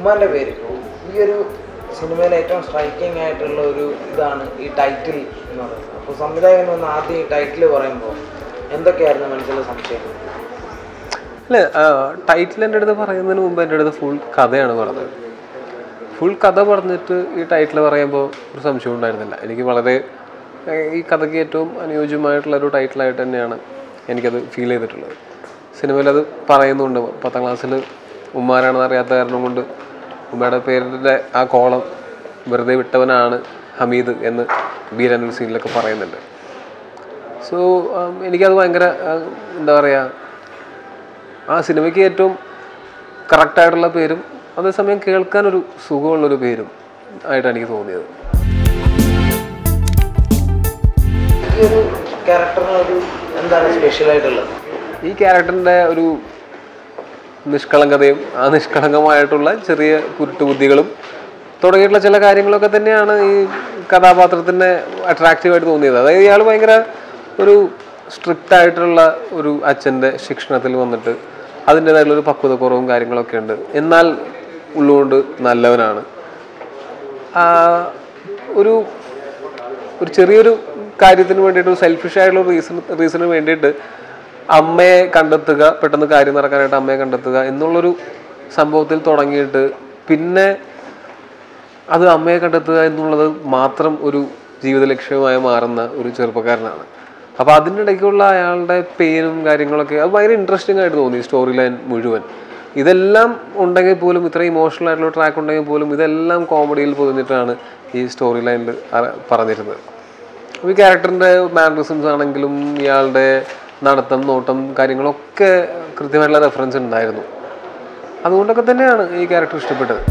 ഉമ്മാൻ്റെ പേര് ഈ ഒരു സിനിമയിലെ ഏറ്റവും സ്ട്രൈക്കിംഗ് ആയിട്ടുള്ള ഒരു ഇതാണ് ഈ ടൈറ്റിൽ എന്ന് പറയുന്നത് അപ്പോൾ സംവിധായകൻ വന്ന് ആദ്യം ഈ ടൈറ്റിൽ പറയുമ്പോൾ എന്തൊക്കെയായിരുന്നു മനസ്സിലെ സംശയം അല്ല ടൈറ്റിൽ എൻ്റെ അടുത്ത് പറയുന്നതിന് മുമ്പ് എൻ്റെ അടുത്ത് ഫുൾ കഥയാണ് പറഞ്ഞത് ഫുൾ കഥ പറഞ്ഞിട്ട് ഈ ടൈറ്റിൽ പറയുമ്പോൾ ഒരു സംശയം ഉണ്ടായിരുന്നില്ല എനിക്ക് വളരെ ഏഹ്, ഈ കഥയ്ക്ക് ഏറ്റവും അനുയോജ്യമായിട്ടുള്ള ഒരു ടൈറ്റിലായിട്ട് തന്നെയാണ് എനിക്കത് ഫീൽ ചെയ്തിട്ടുള്ളത് സിനിമയിൽ അത് പറയുന്നുണ്ട് പത്താം ക്ലാസ്സിൽ ഉമ്മാരാണെന്ന് അറിയാത്ത കാരണം കൊണ്ട് ഉമ്മയുടെ പേരിൻ്റെ ആ കോളം വെറുതെ വിട്ടവനാണ് ഹമീദ് എന്ന് ബീരാനൂർ സീനിലൊക്കെ പറയുന്നുണ്ട് സോ എനിക്കത് ഭയങ്കര ആ, എന്താ പറയുക ആ സിനിമയ്ക്ക് ഏറ്റവും കറക്റ്റായിട്ടുള്ള പേരും അതേസമയം കേൾക്കാനൊരു സുഖമുള്ളൊരു പേരും ആയിട്ടാണ് എനിക്ക് തോന്നിയത് ഈ ഒരു ക്യാരക്ടറിന് ഒരു എന്താണ് സ്പെഷ്യൽ ആയിട്ടുള്ളത് ഈ ക്യാരക്ടറിൻ്റെ ഒരു നിഷ്കളങ്കതയും ആ നിഷ്കളങ്കമായിട്ടുള്ള ചെറിയ കുരുട്ടുബുദ്ധികളും തുടങ്ങിയിട്ടുള്ള ചില കാര്യങ്ങളൊക്കെ തന്നെയാണ് ഈ കഥാപാത്രത്തിനെ അട്രാക്റ്റീവായിട്ട് തോന്നിയത് അതായത് ഇയാൾ ഭയങ്കര ഒരു സ്ട്രിക്റ്റ് ആയിട്ടുള്ള ഒരു അച്ഛൻ്റെ ശിക്ഷണത്തിൽ വന്നിട്ട് അതിൻ്റെതായിട്ടുള്ള ഒരു പക്വതക്കുറവും കാര്യങ്ങളൊക്കെ ഉണ്ട് എന്നാൽ ഉള്ളുകൊണ്ട് നല്ലവനാണ് ആ, ഒരു ഒരു ചെറിയൊരു കാര്യത്തിന് വേണ്ടിയിട്ട് ഒരു സെൽഫിഷ് ആയിട്ടുള്ള റീസൺ റീസണിന് വേണ്ടിയിട്ട് അമ്മയെ കണ്ടെത്തുക പെട്ടെന്ന് കാര്യം നടക്കാനായിട്ട് അമ്മയെ കണ്ടെത്തുക എന്നുള്ളൊരു സംഭവത്തിൽ തുടങ്ങിയിട്ട് പിന്നെ അത് അമ്മയെ കണ്ടെത്തുക എന്നുള്ളത് മാത്രം ഒരു ജീവിത ലക്ഷ്യമായി മാറുന്ന ഒരു ചെറുപ്പക്കാരനാണ് അപ്പോൾ അതിനിടയ്ക്കുള്ള അയാളുടെ പെയിനും കാര്യങ്ങളൊക്കെ അത് ഭയങ്കര ഇൻട്രസ്റ്റിംഗ് ആയിട്ട് തോന്നി സ്റ്റോറി ലൈൻ മുഴുവൻ ഇതെല്ലാം ഉണ്ടെങ്കിൽ പോലും ഇത്ര ഇമോഷണൽ ആയിട്ടുള്ള ട്രാക്ക് ഉണ്ടെങ്കിൽ പോലും ഇതെല്ലാം കോമഡിയിൽ പൊതിഞ്ഞിട്ടാണ് ഈ സ്റ്റോറി ലൈനിൽ പറഞ്ഞിരുന്നത് അപ്പോൾ ഈ ക്യാരക്ടറിൻ്റെ മാനറിസംസ് ആണെങ്കിലും ഇയാളുടെ നടത്തം നോട്ടം കാര്യങ്ങളൊക്കെ കൃത്യമായിട്ടുള്ള റെഫറൻസ് ഉണ്ടായിരുന്നു അതുകൊണ്ടൊക്കെ തന്നെയാണ് ഈ ക്യാരക്ടർ ഇഷ്ടപ്പെട്ടത്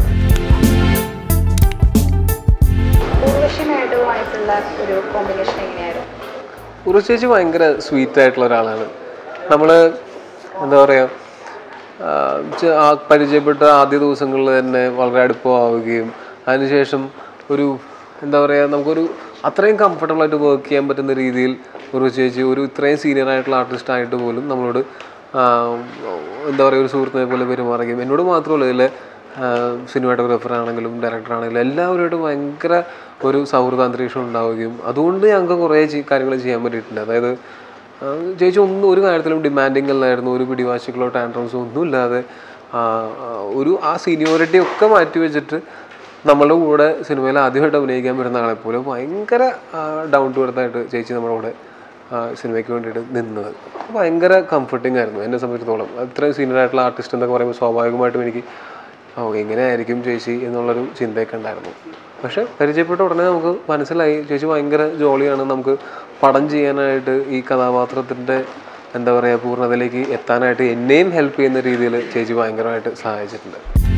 ഊർവശിനായിട്ടുമായിട്ടുള്ള ഒരു കോമ്പിനേഷൻ എങ്ങനെയായിരുന്നു ഉറച്ചേച്ചി ഭയങ്കര സ്വീറ്റ് ആയിട്ടുള്ള ഒരാളാണ് നമ്മൾ എന്താ പറയുക ആ പരിചയപ്പെട്ട ആദ്യ ദിവസങ്ങളിൽ തന്നെ വളരെ അടുപ്പമാവുകയും അതിനുശേഷം ഒരു എന്താ പറയുക നമുക്കൊരു അത്രയും കംഫർട്ടബിൾ ആയിട്ട് വർക്ക് ചെയ്യാൻ പറ്റുന്ന രീതിയിൽ ഒരു ചേച്ചി ഒരു ഇത്രയും സീനിയർ ആയിട്ടുള്ള ആർട്ടിസ്റ്റ് ആയിട്ട് പോലും നമ്മളോട് ആ, എന്താ പറയുക ഒരു സുഹൃത്തിനെ പോലെ പെരുമാറുകയും എന്നോട് മാത്രമല്ല ഇതിലെ സിനിമാറ്റോഗ്രാഫർ ആണെങ്കിലും ഡയറക്ടർ ആണെങ്കിലും എല്ലാവരുമായിട്ട് ഭയങ്കര ഒരു സൗഹൃദാന്തരീക്ഷം ഉണ്ടാവുകയും അതുകൊണ്ട് ഞങ്ങൾക്ക് കുറേ കാര്യങ്ങൾ ചെയ്യാൻ പറ്റിയിട്ടുണ്ട് അതായത് ആ, ചേച്ചി ഒന്നും ഒരു കാര്യത്തിലും ഡിമാൻഡിങ് അല്ലായിരുന്നു ഒരു പിടിവാശികളോ ടാൻട്രംസോ ഒന്നുമില്ലാതെ ആ, ആ, ഒരു ആ സീനിയോറിറ്റി ഒക്കെ മാറ്റി വെച്ചിട്ട് നമ്മളുടെ കൂടെ സിനിമയിൽ ആദ്യമായിട്ട് അഭിനയിക്കാൻ വരുന്ന ആളെ പോലെ ഭയങ്കര ഡൗൺ ടു എർത്തായിട്ട് ചേച്ചി നമ്മുടെ കൂടെ ആ, സിനിമയ്ക്ക് വേണ്ടിയിട്ട് നിന്നത് ഭയങ്കര കംഫർട്ടിങ് ആയിരുന്നു എന്നെ സംബന്ധിച്ചിടത്തോളം അത്രയും സീനിയർ ആയിട്ടുള്ള ആർട്ടിസ്റ്റ് എന്നൊക്കെ പറയുമ്പോൾ സ്വാഭാവികമായിട്ടും എനിക്ക് ഓ എങ്ങനെയായിരിക്കും ചേച്ചി എന്നുള്ളൊരു ചിന്തയൊക്കെ ഉണ്ടായിരുന്നു പക്ഷെ പരിചയപ്പെട്ട ഉടനെ നമുക്ക് മനസ്സിലായി ചേച്ചി ഭയങ്കര ജോളിയാണ് നമുക്ക് പടം ചെയ്യാനായിട്ട് ഈ കഥാപാത്രത്തിൻ്റെ എന്താ പറയുക പൂർണ്ണതയിലേക്ക് എത്താനായിട്ട് എന്നെയും ഹെൽപ്പ് ചെയ്യുന്ന രീതിയിൽ ചേച്ചി ഭയങ്കരമായിട്ട് സഹായിച്ചിട്ടുണ്ട്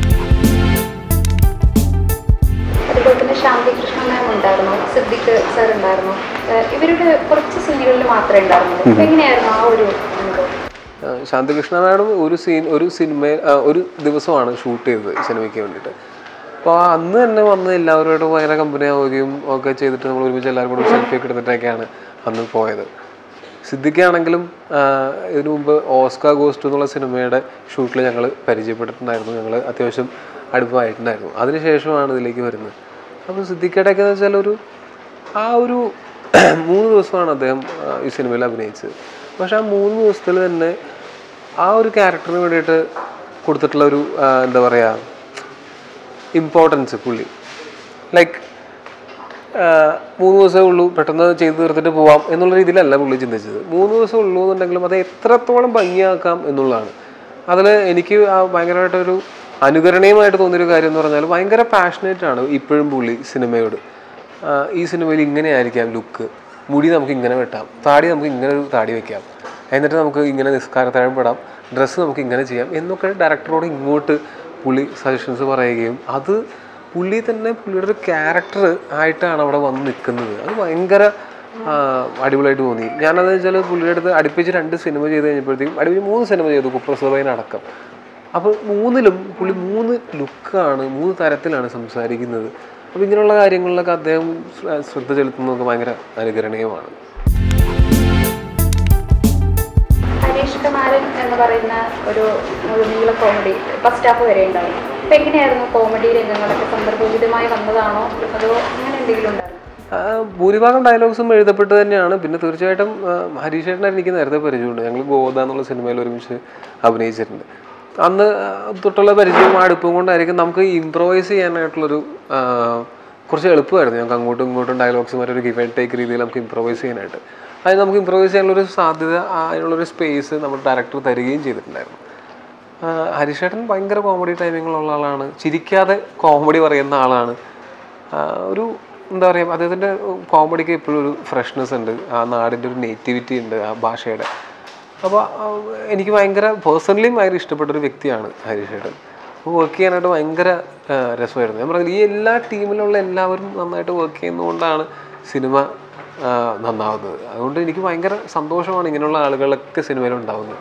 അതുപോലെ തന്നെ ശാന്തി കൃഷ്ണ മാം ഉണ്ടായിരുന്നു സിദ്ദിഖ് സാർ ഉണ്ടായിരുന്നു ഏഹ് ഇവരുടെ കുറച്ച് സീനുകളിൽ മാത്രമേ ഉണ്ടായിരുന്നുള്ളൂ അപ്പൊ എങ്ങനെയായിരുന്നു ആ ഒരു അനുഭവം ആ, ശാന്തികൃഷ്ണ മാഡം ഒരു സീൻ ഒരു സിനിമ ഒരു ദിവസമാണ് ഷൂട്ട് ചെയ്തത് ഈ സിനിമയ്ക്ക് വേണ്ടിയിട്ട് അപ്പോൾ അന്ന് തന്നെ വന്ന് എല്ലാവരുമായിട്ട് ഭയങ്കര കമ്പനി ആവുകയും ഒക്കെ ചെയ്തിട്ട് നമ്മൾ ഒരുമിച്ച് എല്ലാവരും കൂടി സെൽഫി ഒക്കെ എടുത്തിട്ടൊക്കെയാണ് അന്ന് പോയത് സിദ്ദിഖാണെങ്കിലും ആ, ഇതിനു മുമ്പ് ഓസ്കാർ ഗോസ്റ്റ് എന്നുള്ള സിനിമയുടെ ഷൂട്ടിൽ ഞങ്ങൾ പരിചയപ്പെട്ടിട്ടുണ്ടായിരുന്നു ഞങ്ങൾ അത്യാവശ്യം അടുപ്പമായിട്ടുണ്ടായിരുന്നു അതിനുശേഷമാണ് ഇതിലേക്ക് വരുന്നത് അപ്പോൾ സിദ്ദിഖയുടെയൊക്കെ എന്ന് വെച്ചാൽ ഒരു ആ ഒരു മൂന്ന് ദിവസമാണ് അദ്ദേഹം ആ, ഈ സിനിമയിൽ അഭിനയിച്ചത് പക്ഷെ ആ മൂന്ന് ദിവസത്തിൽ തന്നെ ആ ഒരു ക്യാരക്ടറിന് വേണ്ടിയിട്ട് കൊടുത്തിട്ടുള്ള ഒരു ആ, എന്താ പറയുക ഇമ്പോർട്ടൻസ് പുള്ളി ലൈക്ക് മൂന്ന് ദിവസമേ ഉള്ളൂ പെട്ടെന്ന് ചെയ്തു തീർത്തിട്ട് പോവാം എന്നുള്ള രീതിയിലല്ല പുള്ളി ചിന്തിച്ചത് മൂന്ന് ദിവസം ഉള്ളൂ എന്നുണ്ടെങ്കിലും അത് എത്രത്തോളം ഭംഗിയാക്കാം എന്നുള്ളതാണ് അതിൽ എനിക്ക് ആ ഭയങ്കരമായിട്ടൊരു അനുകരണീയമായിട്ട് തോന്നിയൊരു കാര്യം എന്ന് പറഞ്ഞാൽ ഭയങ്കര പാഷനേറ്റ് ആണ് ഇപ്പോഴും പുള്ളി സിനിമയോട് ആ, ഈ സിനിമയിൽ ഇങ്ങനെ ആയിരിക്കാം ലുക്ക് മുടി നമുക്ക് ഇങ്ങനെ വെട്ടാം താടി നമുക്ക് ഇങ്ങനെ ഒരു താടി വെക്കാം എന്നിട്ട് നമുക്ക് ഇങ്ങനെ നിസ്കാരത്താഴം പെടാം ഡ്രസ്സ് നമുക്ക് ഇങ്ങനെ ചെയ്യാം എന്നൊക്കെ ഡയറക്ടറോട് ഇങ്ങോട്ട് പുള്ളി സജഷൻസ് പറയുകയും അത് പുള്ളി തന്നെ പുള്ളിയുടെ ഒരു ക്യാരക്ടർ ആയിട്ടാണ് അവിടെ വന്ന് നിൽക്കുന്നത് അത് ഭയങ്കര ആ, അടിപൊളിയായിട്ട് തോന്നി ഞാനത് വെച്ചാൽ പുള്ളിയുടെ അടുത്ത് അടുപ്പിച്ച് രണ്ട് സിനിമ ചെയ്ത് കഴിഞ്ഞപ്പോഴത്തേക്കും അടുപ്പിച്ച് മൂന്ന് സിനിമ ചെയ്തു കുപ്രസഭയിനടക്കം അപ്പോൾ മൂന്നിലും പുള്ളി മൂന്ന് ലുക്കാണ് മൂന്ന് തരത്തിലാണ് സംസാരിക്കുന്നത് അപ്പോൾ ഇങ്ങനെയുള്ള കാര്യങ്ങളിലൊക്കെ അദ്ദേഹം ശ്ര- ശ്രദ്ധ ചെലുത്തുന്നതൊക്കെ ഭയങ്കര അനുകരണീയമാണ് അനീഷ് കുമാരൻ എന്ന് പറയുന്ന ഒരു മുഴുനീള കോമഡി ഫസ്റ്റ് ഹാഫ് വരെ ഉണ്ടാവും അപ്പം എങ്ങനെയായിരുന്നു കോമഡി രംഗങ്ങളൊക്കെ സന്ദർഭോചിതമായി വന്നതാണോ അതോ അങ്ങനെ എന്തെങ്കിലും ഉണ്ടായിരുന്നു ആ, ഭൂരിഭാഗം ഡയലോഗ്സും എഴുതപ്പെട്ട് തന്നെയാണ് പിന്നെ തീർച്ചയായിട്ടും ആ, ഹരീഷ് ചേട്ടനെ എനിക്ക് നേരത്തെ പരിചയമുണ്ട് ഞങ്ങൾ ഗോദ എന്നുള്ള സിനിമയിൽ ഒരുമിച്ച് അഭിനയിച്ചിട്ടുണ്ട് അന്ന് ആ, തൊട്ടുള്ള പരിചയവും അടുപ്പവും കൊണ്ടായിരിക്കും നമുക്ക് ഇമ്പ്രവൈസ് ചെയ്യാനായിട്ടുള്ളൊരു ആ, കുറച്ച് എളുപ്പമായിരുന്നു ഞങ്ങൾക്ക് അങ്ങോട്ടും ഇങ്ങോട്ടും ഡയലോഗ്സ് മറ്റൊരു ഗിവ് ആൻഡ് ടേക്ക് രീതിയിൽ നമുക്ക് ഇമ്പ്രവൈസ് ചെയ്യാനായിട്ട് അതിന് നമുക്ക് ഇമ്പ്രവൈസ് ചെയ്യാനുള്ളൊരു സാധ്യത ആ, അതിനുള്ളൊരു സ്പേസ് നമ്മുടെ ഡയറക്ടർ തരികയും ചെയ്തിട്ടുണ്ടായിരുന്നു ആ, ഹരീഷേട്ടൻ ഭയങ്കര കോമഡി ടൈമിങ്ങളുള്ള ആളാണ് ചിരിക്കാതെ കോമഡി പറയുന്ന ആളാണ് ആ, ഒരു എന്താ പറയുക അദ്ദേഹത്തിൻ്റെ കോമഡിക്ക് എപ്പോഴും ഒരു ഫ്രഷ്നെസ് ഉണ്ട് ആ നാടിൻ്റെ ഒരു നേറ്റിവിറ്റി ഉണ്ട് ആ ഭാഷയുടെ അപ്പോൾ എനിക്ക് ഭയങ്കര പേഴ്സണലി ഭയങ്കര ഇഷ്ടപ്പെട്ട ഒരു വ്യക്തിയാണ് ഹരീഷേട്ടൻ അപ്പോൾ വർക്ക് ചെയ്യാനായിട്ട് ഭയങ്കര ആ, രസമായിരുന്നു ഞാൻ പറഞ്ഞത് ഈ എല്ലാ ടീമിലുള്ള എല്ലാവരും നന്നായിട്ട് വർക്ക് ചെയ്യുന്നതുകൊണ്ടാണ് സിനിമ ആ, നന്നാവുന്നത് അതുകൊണ്ട് എനിക്ക് ഭയങ്കര സന്തോഷമാണ് ഇങ്ങനെയുള്ള ആളുകളൊക്കെ സിനിമയിൽ ഉണ്ടാവുന്നത്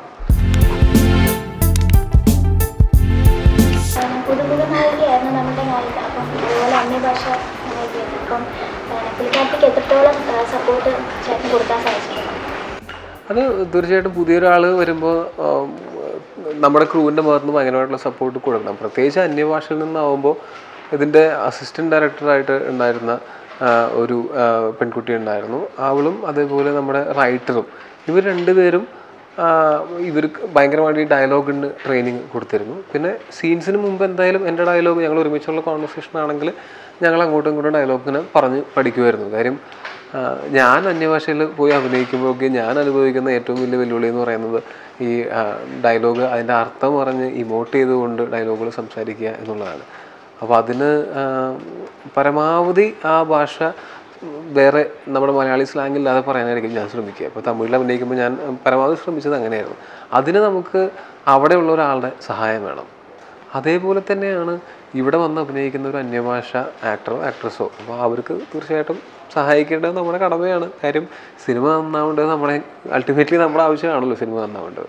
പുതുമുഖ നായികയായിരുന്നു നമ്മുടെ നായിക അപ്പം അതുപോലെ അന്യഭാഷ നായികയാണ് അപ്പം ഏഹ് പുള്ളിക്കാരത്തിക്ക് എത്രത്തോളം സപ്പോർട്ട് ചേട്ടൻ കൊടുക്കാൻ സാധിച്ചിട്ടുണ്ട് അത് തീർച്ചയായിട്ടും പുതിയൊരാൾ വരുമ്പോൾ നമ്മുടെ ക്രൂവിൻ്റെ ഭാഗത്ത് നിന്ന് ഭയങ്കരമായിട്ടുള്ള സപ്പോർട്ട് കൊടുക്കണം പ്രത്യേകിച്ച് അന്യഭാഷയിൽ നിന്നാവുമ്പോൾ ഇതിൻ്റെ അസിസ്റ്റൻറ്റ് ഡയറക്ടറായിട്ട് ഉണ്ടായിരുന്ന ആ, ഒരു ആ, പെൺകുട്ടി ഉണ്ടായിരുന്നു അവളും അതേപോലെ നമ്മുടെ റൈറ്ററും ഇവർ രണ്ടുപേരും ആ, ഇവർക്ക് ഭയങ്കരമായിട്ട് ഈ ഡയലോഗിന് ട്രെയിനിങ് കൊടുത്തിരുന്നു പിന്നെ സീൻസിന് മുമ്പ് എന്തായാലും എൻ്റെ ഡയലോഗ് ഞങ്ങൾ ഒരുമിച്ചുള്ള കോൺവെർസേഷൻ ആണെങ്കിൽ ഞങ്ങൾ അങ്ങോട്ടും ഇങ്ങോട്ടും ഡയലോഗിനെ പറഞ്ഞ് പഠിക്കുമായിരുന്നു കാര്യം ആ, ഞാൻ അന്യഭാഷയിൽ പോയി അഭിനയിക്കുമ്പോഴൊക്കെ ഞാൻ അനുഭവിക്കുന്ന ഏറ്റവും വലിയ വെല്ലുവിളി എന്ന് പറയുന്നത് ഈ ഡയലോഗ് അതിൻ്റെ അർത്ഥം പറഞ്ഞ് ഇമോട്ട് ചെയ്തുകൊണ്ട് ഡയലോഗുകൾ സംസാരിക്കുക എന്നുള്ളതാണ് അപ്പോൾ അതിന് ആ, പരമാവധി ആ ഭാഷ വേറെ നമ്മുടെ മലയാളി സ്ലാങ് ഇല്ലാതെ പറയാനായിരിക്കും ഞാൻ ശ്രമിക്കുക ഇപ്പോൾ തമിഴിൽ അഭിനയിക്കുമ്പോൾ ഞാൻ പരമാവധി ശ്രമിച്ചത് അങ്ങനെയായിരുന്നു അതിന് നമുക്ക് അവിടെയുള്ള ഒരാളുടെ സഹായം വേണം അതേപോലെ തന്നെയാണ് ഇവിടെ വന്ന് അഭിനയിക്കുന്ന ഒരു അന്യഭാഷ ആക്ടറോ ആക്ട്രസോ അപ്പോൾ അവർക്ക് തീർച്ചയായിട്ടും സഹായിക്കേണ്ടത് നമ്മുടെ കടമയാണ് കാര്യം സിനിമ നന്നാവേണ്ടത് നമ്മളെ അൾട്ടിമേറ്റ്ലി നമ്മുടെ ആവശ്യമാണല്ലോ സിനിമ നന്നാവേണ്ടത്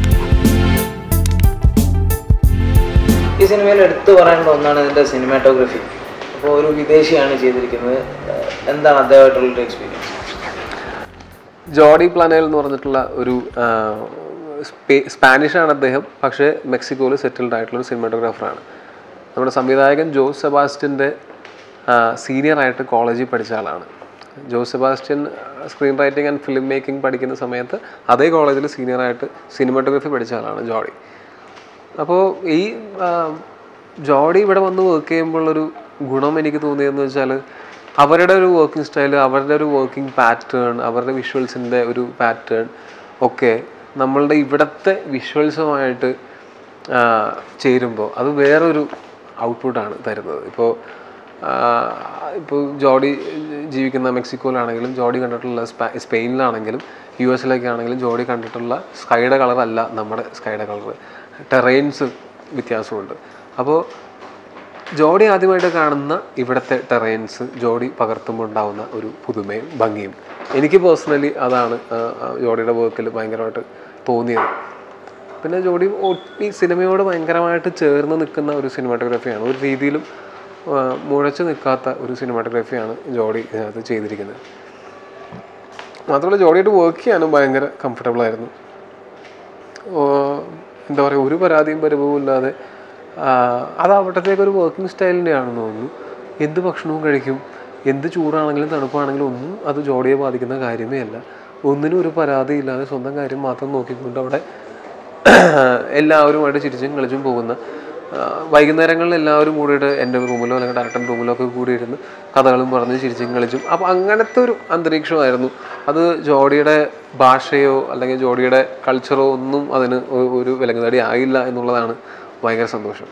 ഈ സിനിമയിൽ എടുത്തു പറയേണ്ട ഒന്നാണ് ഇതിൻ്റെ സിനിമാറ്റോഗ്രഫി അപ്പോൾ ഒരു വിദേശിയാണ് ചെയ്തിരിക്കുന്നത് ഏഹ് എന്താണ് അദ്ദേഹമായിട്ടുള്ളൊരു എക്സ്പീരിയൻസ് ജോഡി പ്ലാനൽ എന്ന് പറഞ്ഞിട്ടുള്ള ഒരു ആ, സ്പേ- സ്പാനിഷാണ് അദ്ദേഹം പക്ഷേ മെക്സിക്കോയിൽ സെറ്റിൽഡ് ആയിട്ടുള്ള ഒരു സിനിമാറ്റോഗ്രാഫറാണ് നമ്മുടെ സംവിധായകൻ ജോസ് സെബാസ്റ്റ്യൻ്റെ സീനിയറായിട്ട് കോളേജിൽ പഠിച്ച ആളാണ് Jose Sebastian screen writing and film making പഠിക്കുന്ന സമയത്ത് അതേ കോളേജിൽ സീനിയറായിട്ട് സിനിമാറ്റോഗ്രഫി പഠിച്ച ആളാണ് ജോഡി അപ്പോൾ ഈ ആ, ജോഡി ഇവിടെ വന്ന് വർക്ക് ചെയ്യുമ്പോഴുള്ളൊരു ഗുണം എനിക്ക് തോന്നിയതെന്ന് വെച്ചാൽ അവരുടെ ഒരു വർക്കിംഗ് സ്റ്റൈൽ അവരുടെ ഒരു വർക്കിംഗ് പാറ്റേൺ അവരുടെ വിഷ്വൽസിൻ്റെ ഒരു പാറ്റേൺ ഒക്കെ നമ്മളുടെ ഇവിടുത്തെ വിഷ്വൽസുമായിട്ട് ചേരുമ്പോൾ അത് വേറൊരു ഔട്ട്പുട്ടാണ് തരുന്നത് ഇപ്പോൾ ഇപ്പോൾ ജോഡി ജീവിക്കുന്ന മെക്സിക്കോയിലാണെങ്കിലും ജോഡി കണ്ടിട്ടുള്ള സ്പാ സ്പെയിനിലാണെങ്കിലും യു എസിലൊക്കെ ആണെങ്കിലും ജോഡി കണ്ടിട്ടുള്ള സ്കൈയുടെ കളറല്ല നമ്മുടെ സ്കൈയുടെ കളർ ടെറൈൻസ് വ്യത്യാസമുണ്ട് അപ്പോൾ ജോഡി ആദ്യമായിട്ട് കാണുന്ന ഇവിടുത്തെ ടെറൈൻസ് ജോഡി പകർത്തുമ്പോൾ ഉണ്ടാവുന്ന ഒരു പുതുമയും ഭംഗിയും എനിക്ക് പേഴ്സണലി അതാണ് ആ, ആ, ജോഡിയുടെ വർക്കിൽ ഭയങ്കരമായിട്ട് തോന്നിയത് പിന്നെ ജോഡി ഒ- ഈ സിനിമയോട് ഭയങ്കരമായിട്ട് ചേർന്ന് നിൽക്കുന്ന ഒരു സിനിമാറ്റോഗ്രാഫിയാണ് ഒരു രീതിയിലും ആ, മുഴച്ചു നിൽക്കാത്ത ഒരു സിനിമാറ്റോഗ്രാഫിയാണ് ജോഡി ഇതിനകത്ത് ചെയ്തിരിക്കുന്നത് മാത്രമല്ല ജോഡിയായിട്ട് വർക്ക് ചെയ്യാനും ഭയങ്കര കംഫർട്ടബിൾ ആയിരുന്നു ഓ, എന്താ പറയുക ഒരു പരാതിയും പരിഭവവും ഇല്ലാതെ ആ, അത് അവിടത്തേക്ക് ഒരു വർക്കിംഗ് സ്റ്റൈലിൻ്റെയാണെന്ന് തോന്നുന്നു എന്ത് ഭക്ഷണവും കഴിക്കും എന്ത് ചൂടാണെങ്കിലും തണുപ്പാണെങ്കിലും ഒന്നും അത് ജോഡിയെ ബാധിക്കുന്ന കാര്യമേ അല്ല ഒന്നിനും ഒരു പരാതി ഇല്ലാതെ സ്വന്തം കാര്യം മാത്രം നോക്കിക്കൊണ്ട് അവിടെ എല്ലാവരുമായിട്ട് ചിരിച്ചും കളിച്ചും പോകുന്ന ആ, വൈകുന്നേരങ്ങളിൽ എല്ലാവരും കൂടിയിട്ട് എൻ്റെ റൂമിലോ അല്ലെങ്കിൽ ഡയറക്ടർ റൂമിലോ ഒക്കെ കൂടി ഇരുന്ന് കഥകളും പറഞ്ഞ് ചിരിച്ചും കളിച്ചും അപ്പോൾ അങ്ങനത്തെ ഒരു അന്തരീക്ഷമായിരുന്നു അത് ജോഡിയുടെ ഭാഷയോ അല്ലെങ്കിൽ ജോഡിയുടെ കൾച്ചറോ ഒന്നും അതിന് ഒ- ഒരു വിലങ്ങുതടി ആയില്ല എന്നുള്ളതാണ് ഭയങ്കര സന്തോഷം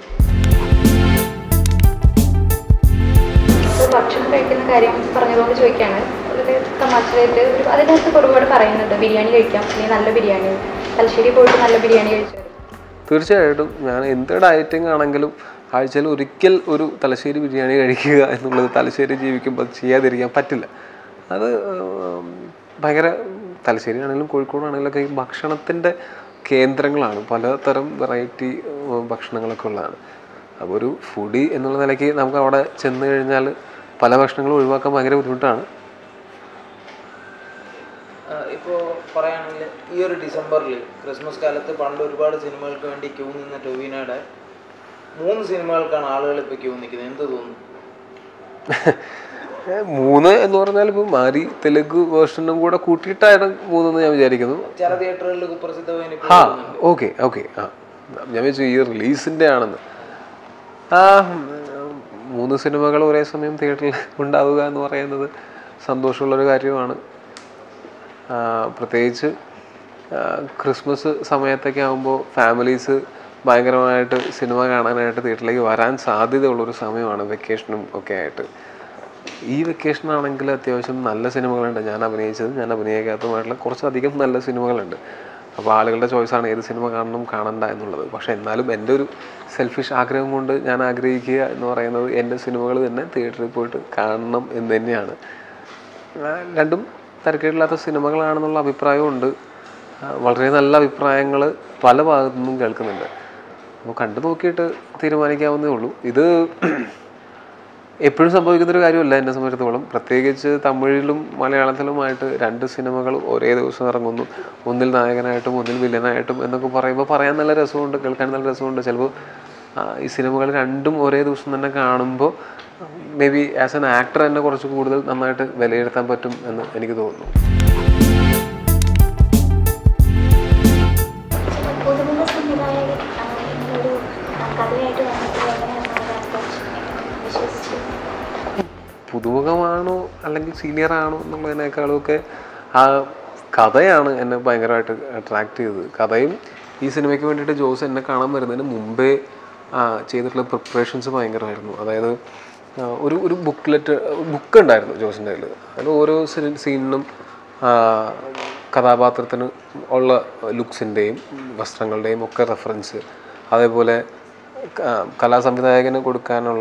ഇപ്പോൾ ഭക്ഷണം കഴിക്കുന്ന കാര്യം പറഞ്ഞതുകൊണ്ട് ചോദിക്കുകയാണ് ഒരു തമാശയായിട്ട് ഒരു അതിനകത്ത് ഒരുപാട് പറയുന്നുണ്ട് ബിരിയാണി കഴിക്കാം അല്ലെങ്കിൽ നല്ല ബിരിയാണി തലശ്ശേരി പോയിട്ട് നല്ല ബിരിയാണി കഴിച്ചു വരും തീർച്ചയായിട്ടും ഞാൻ എന്ത് ഡയറ്റിംഗ് ആണെങ്കിലും ആഴ്ചയിൽ ഒരിക്കൽ ഒരു തലശ്ശേരി ബിരിയാണി കഴിക്കുക എന്നുള്ളത് തലശ്ശേരി ജീവിക്കുമ്പോൾ അത് ചെയ്യാതിരിക്കാൻ പറ്റില്ല അത് ഉം, ഭയങ്കര തലശ്ശേരി ആണെങ്കിലും കോഴിക്കോടാണെങ്കിലും ഒക്കെ ഈ ഭക്ഷണത്തിൻ്റെ കേന്ദ്രങ്ങളാണ് പലതരം വെറൈറ്റി ഭക്ഷണങ്ങളൊക്കെ ഉള്ളതാണ് അപ്പോൾ ഒരു ഫുഡി എന്നുള്ള നിലയ്ക്ക് നമുക്ക് അവിടെ ചെന്ന് കഴിഞ്ഞാൽ പല ഭക്ഷണങ്ങളും ഒഴിവാക്കാൻ ഭയങ്കര ബുദ്ധിമുട്ടാണ് ഇപ്പോൾ പറയുകയാണെങ്കിൽ ഈ ഒരു ഡിസംബറിൽ ക്രിസ്മസ് കാലത്ത് പണ്ട് ഒരുപാട് സിനിമകൾക്ക് വേണ്ടി ക്യൂ നിന്ന ടൊവിനോയുടെ മൂന്ന് സിനിമകൾക്കാണ് ആളുകൾ ഇപ്പോൾ ക്യൂ നിൽക്കുന്നത് എന്ത് തോന്നുന്നു ഏ, മൂന്ന് എന്ന് പറഞ്ഞാൽ ഇപ്പം മാരി തെലുങ്ക് വേർഷനും കൂടെ കൂട്ടിയിട്ടാണ് മൂന്നെന്ന് ഞാൻ വിചാരിക്കുന്നു ചില തിയേറ്ററുകളിൽ കുപ്രസിദ്ധമായി ഇപ്പോൾ ആ ഓക്കെ ഓക്കെ ആ ഞാൻ വിചാരിച്ചു ഈ റിലീസിൻ്റെ ആണെന്ന് ആ ഉം, മൂന്ന് സിനിമകൾ ഒരേ സമയം തിയേറ്ററിൽ ഉണ്ടാവുക എന്ന് പറയുന്നത് സന്തോഷമുള്ളൊരു കാര്യമാണ് ആ, പ്രത്യേകിച്ച് ആ, ക്രിസ്മസ് സമയത്തൊക്കെ ആകുമ്പോൾ ഫാമിലീസ് ഭയങ്കരമായിട്ട് സിനിമ കാണാനായിട്ട് തിയേറ്ററിലേക്ക് വരാൻ സാധ്യതയുള്ളൊരു സമയമാണ് വെക്കേഷനും ഒക്കെ ആയിട്ട് ഈ വെക്കേഷൻ ആണെങ്കിൽ അത്യാവശ്യം നല്ല സിനിമകളുണ്ട് ഞാൻ അഭിനയിച്ചത് ഞാൻ അഭിനയിക്കാത്തതുമായിട്ടുള്ള കുറച്ചധികം നല്ല സിനിമകളുണ്ട് അപ്പോൾ ആളുകളുടെ ചോയ്സാണ് ഏത് സിനിമ കാണണം കാണണ്ട എന്നുള്ളത് പക്ഷേ എന്നാലും എൻ്റെ ഒരു സെൽഫിഷ് ആഗ്രഹം കൊണ്ട് ഞാൻ ആഗ്രഹിക്കുക എന്ന് പറയുന്നത് എൻ്റെ സിനിമകൾ തന്നെ തിയേറ്ററിൽ പോയിട്ട് കാണണം എന്ന് തന്നെയാണ് ആ, രണ്ടും തരക്കേടില്ലാത്ത സിനിമകളാണെന്നുള്ള അഭിപ്രായമുണ്ട് ആ, വളരെ നല്ല അഭിപ്രായങ്ങൾ പല ഭാഗത്തു നിന്നും കേൾക്കുന്നുണ്ട് അപ്പോൾ കണ്ടു നോക്കിയിട്ട് തീരുമാനിക്കാവുന്നേ ഉള്ളൂ ഇത് എപ്പോഴും സംഭവിക്കുന്നൊരു കാര്യമല്ല എന്നെ സംബന്ധിച്ചിടത്തോളം പ്രത്യേകിച്ച് തമിഴിലും മലയാളത്തിലുമായിട്ട് രണ്ട് സിനിമകൾ ഒരേ ദിവസം ഇറങ്ങുന്നു ഒന്നിൽ നായകനായിട്ടും ഒന്നിൽ വില്ലനായിട്ടും എന്നൊക്കെ പറയുമ്പോൾ പറയാൻ നല്ല രസമുണ്ട് കേൾക്കാൻ നല്ല രസമുണ്ട് ചിലപ്പോൾ ആ, ഈ സിനിമകൾ രണ്ടും ഒരേ ദിവസം തന്നെ കാണുമ്പോൾ maybe as an actor തന്നെ കുറച്ച് കൂടുതൽ നന്നായിട്ട് വിലയിരുത്താൻ പറ്റും എന്ന് എനിക്ക് തോന്നുന്നു പുതുമുഖ സംവിധായകൻ ആ, ഇങ്ങനൊരു ആ, കഥയായിട്ട് വന്നിട്ട് എങ്ങനെയാണ് അത് approach വിശ്വസിച്ചു പുതുമുഖമാണോ അല്ലെങ്കിൽ സീനിയർ ആണോ എന്നുള്ളതിനേക്കാളുമൊക്കെ ആ കഥയാണ് എന്നെ ഭയങ്കരമായിട്ട് അട്രാക്ട് ചെയ്തത് കഥയും ഈ സിനിമയ്ക്ക് വേണ്ടിയിട്ട് ജോസ് എന്നെ കാണാൻ വരുന്നതിന് മുമ്പേ ആ, ചെയ്തിട്ടുള്ള പ്രിപ്പറേഷൻസ് ഭയങ്കരമായിരുന്നു അതായത് ആ, ഒരു ഒരു ബുക്ക്ലെറ്റ് ബുക്ക് ഉണ്ടായിരുന്നു ജോസിൻ്റെ കയ്യിൽ അതിൽ ഓരോ സീനിനും കഥാപാത്രത്തിന് ഉള്ള ലുക്സിൻ്റെയും വസ്ത്രങ്ങളുടെയും ഒക്കെ റെഫറൻസ് അതേപോലെ ക- കലാസംവിധായകന് കൊടുക്കാനുള്ള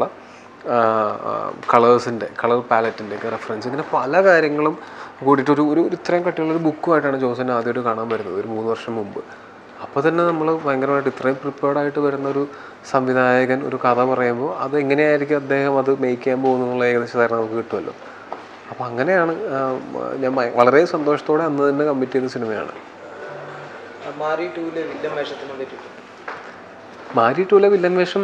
കളേഴ്സിൻ്റെ കളർ പാലറ്റിൻ്റെ ഒക്കെ റെഫറൻസ് ഇങ്ങനെ പല കാര്യങ്ങളും കൂടിയിട്ട് ഒരു ഒരു ഒരു ഇത്രയും കട്ടിയുള്ളൊരു ബുക്കുമായിട്ടാണ് ജോസിനെ ആദ്യമായിട്ട് കാണാൻ വരുന്നത് ഒരു മൂന്ന് വർഷം മുമ്പ് അപ്പോൾ തന്നെ നമ്മൾ ഭയങ്കരമായിട്ട് ഇത്രയും പ്രിപ്പയർഡ് ആയിട്ട് വരുന്ന ഒരു സംവിധായകൻ ഒരു കഥ പറയുമ്പോൾ അത് എങ്ങനെയായിരിക്കും അദ്ദേഹം അത് മേക്ക് ചെയ്യാൻ പോകുന്നുള്ള ഏകദേശ ധാരണ നമുക്ക് കിട്ടുമല്ലോ അപ്പോൾ അങ്ങനെയാണ് ആ, ഞാൻ ഭയ- വളരെ സന്തോഷത്തോടെ അന്ന് തന്നെ കമ്മിറ്റ് ചെയ്ത സിനിമയാണ് മാറി ടൂലെ വില്ലൻ വേഷത്തിനെ പറ്റിയിട്ട് മാരി ടൂലെ വില്ലൻ വേഷം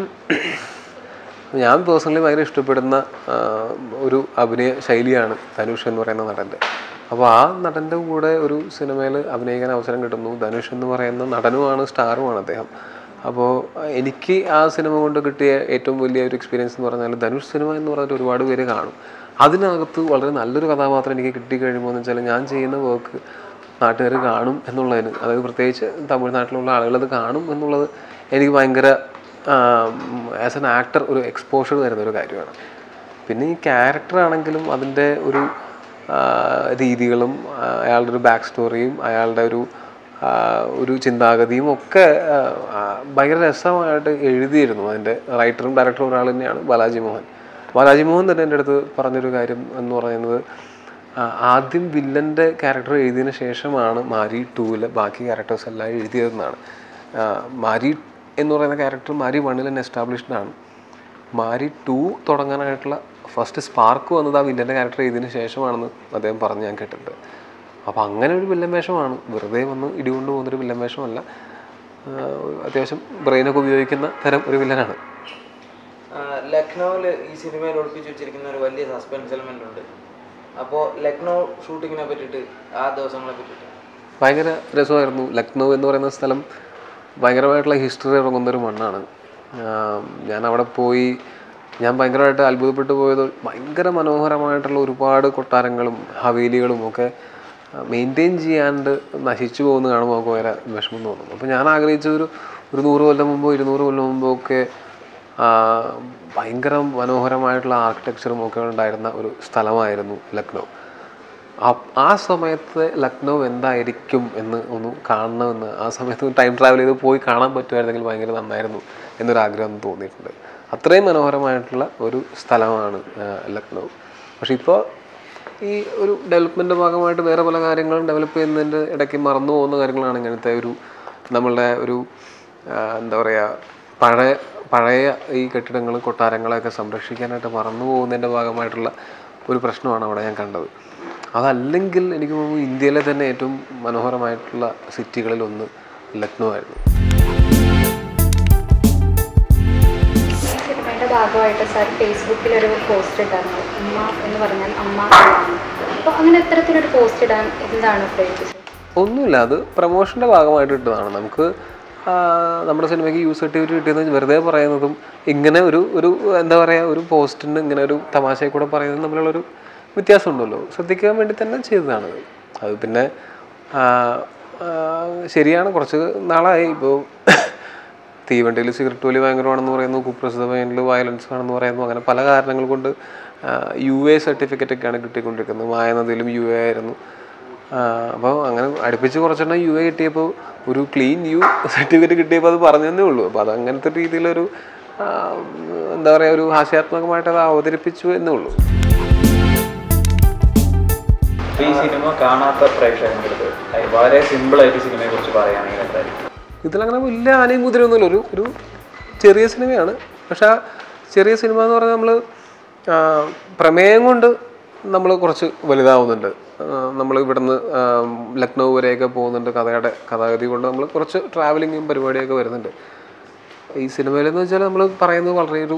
ഞാൻ പേഴ്സണലി ഭയങ്കര ഇഷ്ടപ്പെടുന്ന ആ, ഒരു അഭിനയ ശൈലിയാണ് ധനുഷ് എന്ന് പറയുന്ന നടൻ്റെ അപ്പോൾ ആ നടൻ്റെ കൂടെ ഒരു സിനിമയിൽ അഭിനയിക്കാൻ അവസരം കിട്ടുന്നു ധനുഷ് എന്ന് പറയുന്ന നടനുമാണ് സ്റ്റാറുമാണ് അദ്ദേഹം അപ്പോൾ എനിക്ക് ആ സിനിമ കൊണ്ട് കിട്ടിയ ഏറ്റവും വലിയ ഒരു എക്സ്പീരിയൻസ് എന്ന് പറഞ്ഞാൽ ധനുഷ് സിനിമ എന്ന് പറഞ്ഞിട്ട് ഒരുപാട് പേര് കാണും അതിനകത്ത് വളരെ നല്ലൊരു കഥാപാത്രം എനിക്ക് കിട്ടിക്കഴിയുമ്പോൾ എന്ന് വെച്ചാൽ ഞാൻ ചെയ്യുന്ന വർക്ക് നാട്ടുകാർ കാണും എന്നുള്ളതിന് അതായത് പ്രത്യേകിച്ച് തമിഴ്നാട്ടിലുള്ള ആളുകൾ അത് കാണും എന്നുള്ളത് എനിക്ക് ഭയങ്കര ആസ് എൻ ആക്ടർ ഒരു എക്സ്പോഷർ തരുന്ന ഒരു കാര്യമാണ് പിന്നെ ഈ ക്യാരക്ടർ ആണെങ്കിലും അതിൻ്റെ ഒരു ആ, രീതികളും ആ, അയാളുടെ ഒരു ബാക്ക് സ്റ്റോറിയും അയാളുടെ ഒരു ആ, ഒരു ചിന്താഗതിയും ഒക്കെ ആ, ആ, ഭയങ്കര രസമായിട്ട് എഴുതിയിരുന്നു അതിൻ്റെ റൈറ്ററും ഡയറക്ടറും ഒരാൾ തന്നെയാണ് ബാലാജി മോഹൻ ബാലാജി മോഹൻ തന്നെ എൻ്റെ അടുത്ത് പറഞ്ഞൊരു കാര്യം എന്ന് പറയുന്നത് ആ, ആദ്യം വില്ലൻ്റെ ക്യാരക്ടർ എഴുതിയതിന് ശേഷമാണ് മാരി ടൂവിലെ ബാക്കി ക്യാരക്ടേഴ്സ് എല്ലാം എഴുതിയതെന്നാണ് ആ, മാരി എന്ന് പറയുന്ന ക്യാരക്ടർ മാരി വണ്ണിൽ തന്നെ എസ്റ്റാബ്ലിഷ്ഡ് ആണ് മാരി ടു തുടങ്ങാനായിട്ടുള്ള ഫസ്റ്റ് സ്പാർക്ക് വന്നത് ആ വില്ലൻ്റെ ക്യാരക്ടർ എഴുതിയതിന് ശേഷമാണെന്ന് അദ്ദേഹം പറഞ്ഞ് ഞാൻ കേട്ടിട്ടുണ്ട് അപ്പോൾ അങ്ങനെ ഒരു വില്ലൻ വേഷമാണ് വെറുതെ വന്ന് ഇടികൊണ്ട് പോകുന്നൊരു വില്ലൻ വേഷമല്ല ആ, അത്യാവശ്യം ബ്രെയിനൊക്കെ ഉപയോഗിക്കുന്ന തരം ഒരു വില്ലനാണ് ലക്നൗവിൽ ഈ സിനിമയിൽ ഒളിപ്പിച്ച് വെച്ചിരിക്കുന്ന ഒരു വലിയ സസ്പെൻസ് എലമെന്റ് ഉണ്ട് അപ്പോൾ ലക്നൗ ഷൂട്ടിങ്ങിനെ പറ്റിയിട്ട് ആ ദിവസങ്ങളെ പറ്റിയിട്ട് ഭയങ്കര രസമായിരുന്നു ലക്നൗ എന്ന് പറയുന്ന സ്ഥലം ഭയങ്കരമായിട്ടുള്ള ഹിസ്റ്ററി ഇറങ്ങുന്ന ഒരു മണ്ണാണ് ആം, ഞാൻ അവിടെ പോയി ഞാൻ ഭയങ്കരമായിട്ട് അത്ഭുതപ്പെട്ടു പോയത് ഭയങ്കര മനോഹരമായിട്ടുള്ള ഒരുപാട് കൊട്ടാരങ്ങളും ഹവേലികളും ഒക്കെ മെയിൻറ്റെയിൻ ചെയ്യാണ്ട് നശിച്ചു പോകുന്ന കാണുമ്പോൾ നമുക്ക് ഭയങ്കര വിഷമം തോന്നും അപ്പോൾ ഞാൻ ആഗ്രഹിച്ചൊരു ഒരു നൂറ് കൊല്ലം മുമ്പോ ഇരുന്നൂറ് കൊല്ലം മുമ്പോ ഒക്കെ ആ, ഭയങ്കര മനോഹരമായിട്ടുള്ള ആർക്കിടെക്ചറും ഒക്കെ ഉണ്ടായിരുന്ന ഒരു സ്ഥലമായിരുന്നു ലക്നൗ ആ- ആ സമയത്ത് ലക്നൗ എന്തായിരിക്കും എന്ന് ഒന്ന് കാണണമെന്ന് ആ സമയത്ത് ടൈം ട്രാവൽ ചെയ്ത് പോയി കാണാൻ പറ്റുമായിരുന്നെങ്കിൽ ഭയങ്കര നന്നായിരുന്നു എന്നൊരാഗ്രഹം തോന്നിയിട്ടുണ്ട് അത്രയും മനോഹരമായിട്ടുള്ള ഒരു സ്ഥലമാണ് ആ, ലക്നൗ പക്ഷെ ഇപ്പോൾ ഈ ഒരു ഡെവലപ്മെൻറ്റ് ഭാഗമായിട്ട് വേറെ പല കാര്യങ്ങളും ഡെവലപ്പ് ചെയ്യുന്നതിൻ്റെ ഇടയ്ക്ക് മറന്നു പോകുന്ന കാര്യങ്ങളാണ് ഇങ്ങനത്തെ ഒരു നമ്മളുടെ ഒരു ആ, എന്താ പറയുക പഴയ പഴയ ഈ കെട്ടിടങ്ങളും കൊട്ടാരങ്ങളൊക്കെ സംരക്ഷിക്കാനായിട്ട് മറന്നു പോകുന്നതിൻ്റെ ഭാഗമായിട്ടുള്ള ഒരു പ്രശ്നമാണ് അവിടെ ഞാൻ കണ്ടത് അതല്ലെങ്കിൽ എനിക്ക് തോന്നുന്നു ഇന്ത്യയിലെ തന്നെ ഏറ്റവും മനോഹരമായിട്ടുള്ള സിറ്റികളിൽ ഒന്ന് ലക്നൗ ആയിരുന്നു ഭാഗമായിട്ട് സാർ ഫേസ്ബുക്കിൽ ഒരു പോസ്റ്റ് ഇട്ടായിരുന്നു ഉമ്മ എന്ന് പറഞ്ഞാൽ അമ്മ എന്നാണ് അപ്പോൾ അങ്ങനെ ഇത്തരത്തിലൊരു പോസ്റ്റ് ഇടാൻ എന്താണ് പ്രേരിപ്പിച്ചത് ഒന്നുമില്ല അത് പ്രൊമോഷൻ്റെ ഭാഗമായിട്ട് ഇട്ടതാണ് നമുക്ക് ആ, നമ്മുടെ സിനിമയ്ക്ക് യൂസ് സർട്ടിഫിക്കറ്റ് കിട്ടിയെന്ന് വെറുതെ പറയുന്നതും ഇങ്ങനെ ഒരു ഒരു എന്താ പറയുക ഒരു പോസ്റ്റിന് ഇങ്ങനെ ഒരു തമാശയെ കൂടെ പറയുന്നതും തമ്മിലുള്ളൊരു വ്യത്യാസമുണ്ടല്ലോ ശ്രദ്ധിക്കാൻ വേണ്ടി തന്നെ ചെയ്തതാണ് അത് പിന്നെ ആ, ആ, ശരിയാണ് കുറച്ച് നാളായി ഇപ്പോൾ തീവണ്ടിയിൽ സിഗരറ്റ് വലി ഭയങ്കരമാണെന്ന് പറയുന്നു കുപ്രസിദ്ധ പയ്യനിൽ വയലൻസ് ആണെന്ന് പറയുന്നു അങ്ങനെ പല കാരണങ്ങൾ കൊണ്ട് യു എ സർട്ടിഫിക്കറ്റ് ഒക്കെയാണ് കിട്ടിക്കൊണ്ടിരിക്കുന്നത് മായനദിയിലും യു എ ആയിരുന്നു അപ്പോൾ അങ്ങനെ അടുപ്പിച്ച് കുറച്ചെണ്ണം യു എ കിട്ടിയപ്പോൾ ഒരു ക്ലീൻ യു സർട്ടിഫിക്കറ്റ് കിട്ടിയപ്പോൾ അത് പറഞ്ഞതേ ഉള്ളൂ അപ്പോൾ അത് അങ്ങനത്തെ രീതിയിലൊരു ആ, എന്താ പറയുക ഒരു ഹാസ്യാത്മകമായിട്ട് അത് അവതരിപ്പിച്ചു എന്നേ ഉള്ളൂ ഈ സിനിമ കാണാത്ത പ്രേക്ഷകരുടെ അടുത്ത് വളരെ സിമ്പിളായിട്ട് സിനിമയെ കുറിച്ച് പറയുകയാണെങ്കിൽ എന്തായിരിക്കും ഇതിലങ്ങനെ വലിയ ആനയും കുതിരയൊന്നുമില്ല ഒരു ഒരു ചെറിയ സിനിമയാണ് പക്ഷെ ആ ചെറിയ സിനിമ എന്ന് പറഞ്ഞാൽ നമ്മൾ പ്രമേയം കൊണ്ട് നമ്മൾ കുറച്ച് വലുതാവുന്നുണ്ട് നമ്മൾ ഇവിടുന്ന് ആ, ലക്നൗ വരെയൊക്കെ പോകുന്നുണ്ട് കഥയുടെ കഥാഗതി കൊണ്ട് നമ്മൾ കുറച്ച് ട്രാവലിങ്ങും പരിപാടിയൊക്കെ വരുന്നുണ്ട് ഈ സിനിമയിലെന്ന് വെച്ചാൽ നമ്മൾ പറയുന്നത് വളരെ ഒരു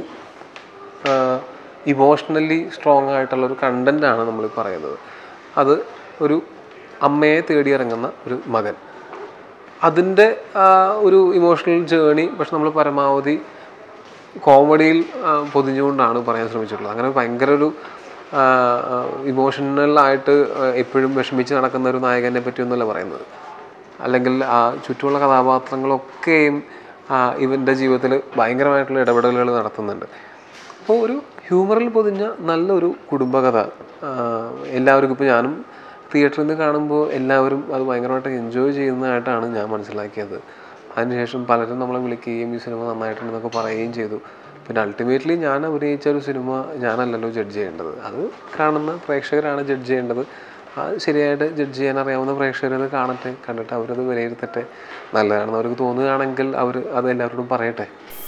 ഇമോഷണലി സ്ട്രോങ് ആയിട്ടുള്ള ഒരു കണ്ടൻ്റാണ് നമ്മൾ പറയുന്നത് അത് ഒരു അമ്മയെ തേടിയിറങ്ങുന്ന ഒരു മകൻ അതിൻ്റെ ആ ഒരു ഇമോഷണൽ ജേണി പക്ഷെ നമ്മൾ പരമാവധി കോമഡിയിൽ ആ, പൊതിഞ്ഞുകൊണ്ടാണ് പറയാൻ ശ്രമിച്ചിട്ടുള്ളത് അങ്ങനെ ഭയങ്കര ഒരു ഇമോഷണൽ ആയിട്ട് എപ്പോഴും വിഷമിച്ച് നടക്കുന്ന ഒരു നായകനെ പറ്റിയൊന്നുമല്ല പറയുന്നത് അല്ലെങ്കിൽ ആ ചുറ്റുമുള്ള കഥാപാത്രങ്ങളൊക്കെയും ആ, ഇവൻ്റെ ജീവിതത്തിൽ ഭയങ്കരമായിട്ടുള്ള ഇടപെടലുകൾ നടത്തുന്നുണ്ട് അപ്പോൾ ഒരു ഹ്യൂമറിൽ പൊതിഞ്ഞ നല്ലൊരു കുടുംബകഥ ആ, എല്ലാവർക്കും ഇപ്പോൾ ഞാനും തിയേറ്ററിൽ നിന്ന് കാണുമ്പോൾ എല്ലാവരും അത് ഭയങ്കരമായിട്ട് എൻജോയ് ചെയ്യുന്നതായിട്ടാണ് ഞാൻ മനസ്സിലാക്കിയത് അതിനുശേഷം പലരും നമ്മളെ വിളിക്കുകയും ഈ സിനിമ നന്നായിട്ടുണ്ടെന്നൊക്കെ പറയുകയും ചെയ്തു പിന്നെ അൾട്ടിമേറ്റ്ലി ഞാൻ അഭിനയിച്ച ഒരു സിനിമ ഞാനല്ലല്ലോ ജഡ്ജ് ചെയ്യേണ്ടത് അത് കാണുന്ന പ്രേക്ഷകരാണ് ജഡ്ജ് ചെയ്യേണ്ടത് അത് ശരിയായിട്ട് ജഡ്ജ് ചെയ്യാൻ അറിയാവുന്ന പ്രേക്ഷകരത് കാണട്ടെ കണ്ടിട്ട് അവരത് വിലയിരുത്തട്ടെ നല്ലതാണെന്ന് അവർക്ക് തോന്നുകയാണെങ്കിൽ അവർ അത് എല്ലാവരോടും പറയട്ടെ